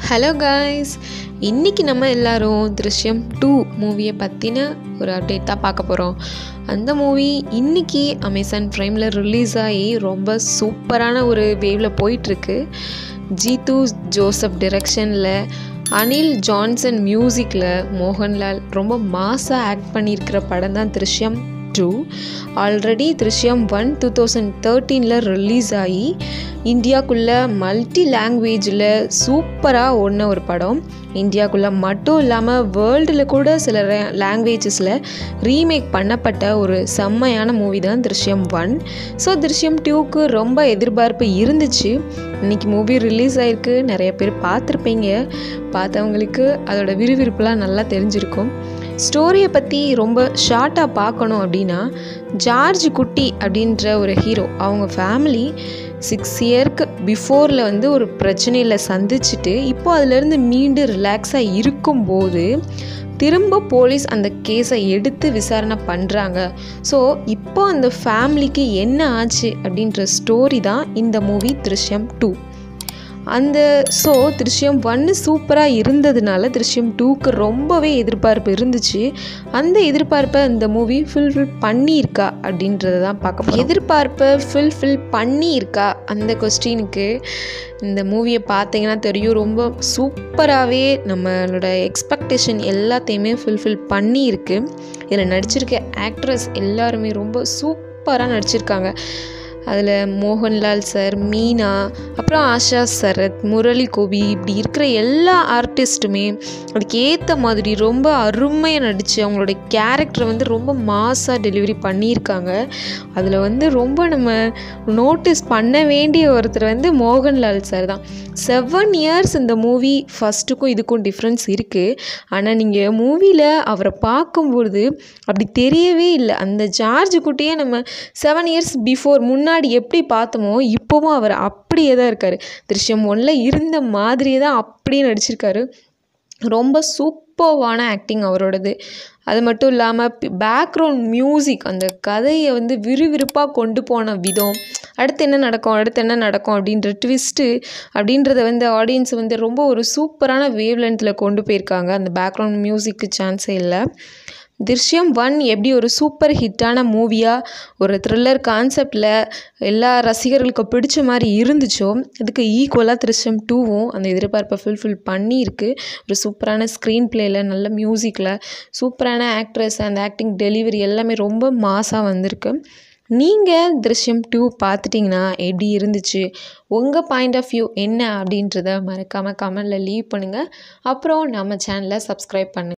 hello guys இன்றைக்கி நம்ம எல்லாரும் திருஷ்யம் டூ மூவியை பற்றின ஒரு அப்டேட் தான் பார்க்க போகிறோம் அந்த மூவி இன்றைக்கி அமேசான் ப்ரைமில் ரிலீஸ் ஆகி ரொம்ப சூப்பரான ஒரு வேவில் போயிட்டுருக்கு ஜீத்து ஜோசப் டிரெக்ஷனில் அனில் ஜான்சன் மியூசிக்கில் மோகன்லால் ரொம்ப மாசாக ஆக்ட் பண்ணியிருக்கிற படம் தான் Drishyam two already Drishyam one two thousand தேர்ட்டீனில் ரிலீஸ் ஆகி இந்தியாக்குள்ளே மல்டி லாங்குவேஜில் சூப்பராக ஓடின ஒரு படம் இந்தியாக்குள்ளே மட்டும் இல்லாமல் வேர்ல்டில் கூட சில லாங்குவேஜஸில் ரீமேக் பண்ணப்பட்ட ஒரு செம்மையான மூவி தான் திருஷ்யம் ஒன் ஸோ திருஷ்யம் டூக்கு ரொம்ப எதிர்பார்ப்பு இருந்துச்சு இன்றைக்கி மூவி ரிலீஸ் ஆகிருக்கு நிறைய பேர் பார்த்துருப்பீங்க பார்த்தவங்களுக்கு அதோட விறுவிறுப்புலாம் நல்லா தெரிஞ்சிருக்கும் ஸ்டோரியை பற்றி ரொம்ப ஷார்ட்டாக பார்க்கணும் அப்படின்னா ஜார்ஜ் குட்டி அப்படின்ற ஒரு ஹீரோ அவங்க ஃபேமிலி சிக்ஸ் இயர்க்கு பிஃபோரில் வந்து ஒரு பிரச்சனையில் சந்திச்சுட்டு இப்போ அதிலேருந்து மீண்டு ரிலாக்ஸாக இருக்கும்போது திரும்ப போலீஸ் அந்த கேஸை எடுத்து விசாரணை பண்ணுறாங்க ஸோ இப்போ அந்த ஃபேமிலிக்கு என்ன ஆச்சு அப்படின்ற ஸ்டோரி தான் இந்த மூவி திருஷ்யம் டூ அந்த ஸோ திருஷ்யம் ஒன்று சூப்பராக இருந்ததுனால திருஷ்யம் டூக்கு ரொம்பவே எதிர்பார்ப்பு இருந்துச்சு அந்த எதிர்பார்ப்பை இந்த மூவி ஃபுல்ஃபில் பண்ணியிருக்கா அப்படின்றத தான் பார்க்க போகிறோம் எதிர்பார்ப்பை ஃபுல்ஃபில் பண்ணியிருக்கா அந்த கொஸ்டினுக்கு இந்த மூவியை பார்த்தீங்கன்னா தெரியும் ரொம்ப சூப்பராகவே நம்மளோட எக்ஸ்பெக்டேஷன் எல்லாத்தையுமே ஃபுல்ஃபில் பண்ணியிருக்கு இதில் நடிச்சிருக்க ஆக்ட்ரஸ் எல்லாருமே ரொம்ப சூப்பராக நடிச்சிருக்காங்க அதில் மோகன்லால் சார் மீனா அப்புறம் ஆஷா சரத் முரளி கோபி இப்படி இருக்கிற எல்லா ஆர்டிஸ்ட்டுமே அதுக்கு ஏற்ற மாதிரி ரொம்ப அருமையாக நடித்து அவங்களோட கேரக்டரை வந்து ரொம்ப மாஸாக டெலிவரி பண்ணியிருக்காங்க அதில் வந்து ரொம்ப நம்ம நோட்டீஸ் பண்ண வேண்டிய ஒருத்தர் வந்து மோகன்லால் சார் தான் செவன் இயர்ஸ் இந்த மூவி ஃபஸ்ட்டுக்கும் இதுக்கும் டிஃப்ரென்ஸ் இருக்குது ஆனால் நீங்கள் மூவியில் அவரை பார்க்கும்பொழுது அப்படி தெரியவே இல்லை அந்த ஜார்ஜ் குட்டியே நம்ம செவன் இயர்ஸ் பிஃபோர் முன்னாடி எப்படி பார்த்தோமோ இப்போவும் அவர் அப்படியே தான் இருக்கார் திருஷ்யம் ஒன்றில் இருந்த மாதிரியே தான் அப்படியே நடிச்சிருக்காரு ரொம்ப சூப்பர்வான ஆக்டிங் அவரோடது அது மட்டும் இல்லாமல் பேக்ரவுண்ட் மியூசிக் அந்த கதையை வந்து விறுவிறுப்பாக கொண்டு போன விதம் அடுத்து என்ன நடக்கும் அடுத்து என்ன நடக்கும் அப்படின்ற ட்விஸ்ட்டு அப்படின்றத வந்து ஆடியன்ஸ் வந்து ரொம்ப ஒரு சூப்பரான வேவ் லென்த்தில் கொண்டு போயிருக்காங்க அந்த பேக்ரவுண்ட் மியூசிக்கு சான்ஸே இல்லை திருஷ்யம் ஒன் எப்படி ஒரு சூப்பர் ஹிட்டான மூவியாக ஒரு த்ரில்லர் கான்செப்டில் எல்லா ரசிகர்களுக்கும் பிடிச்ச மாதிரி இருந்துச்சோ அதுக்கு ஈக்குவலாக திருஷ்யம் டூவும் அந்த எதிர்பார்ப்பை ஃபுல்ஃபில் பண்ணியிருக்கு ஒரு சூப்பரான ஸ்க்ரீன் பிளேயில் நல்ல மியூசிக்கில் சூப்பரான ஆக்ட்ரஸ் அந்த ஆக்டிங் டெலிவரி எல்லாமே ரொம்ப மாஸாக வந்திருக்கு நீங்கள் திருஷ்யம் டூ பார்த்துட்டிங்கன்னா எப்படி இருந்துச்சு உங்கள் பாயிண்ட் ஆஃப் வியூ என்ன அப்படின்றத மறக்காமல் கமெண்டில் லீவ் பண்ணுங்கள் அப்புறம் நம்ம சேனலை சப்ஸ்கிரைப் பண்ணுங்கள்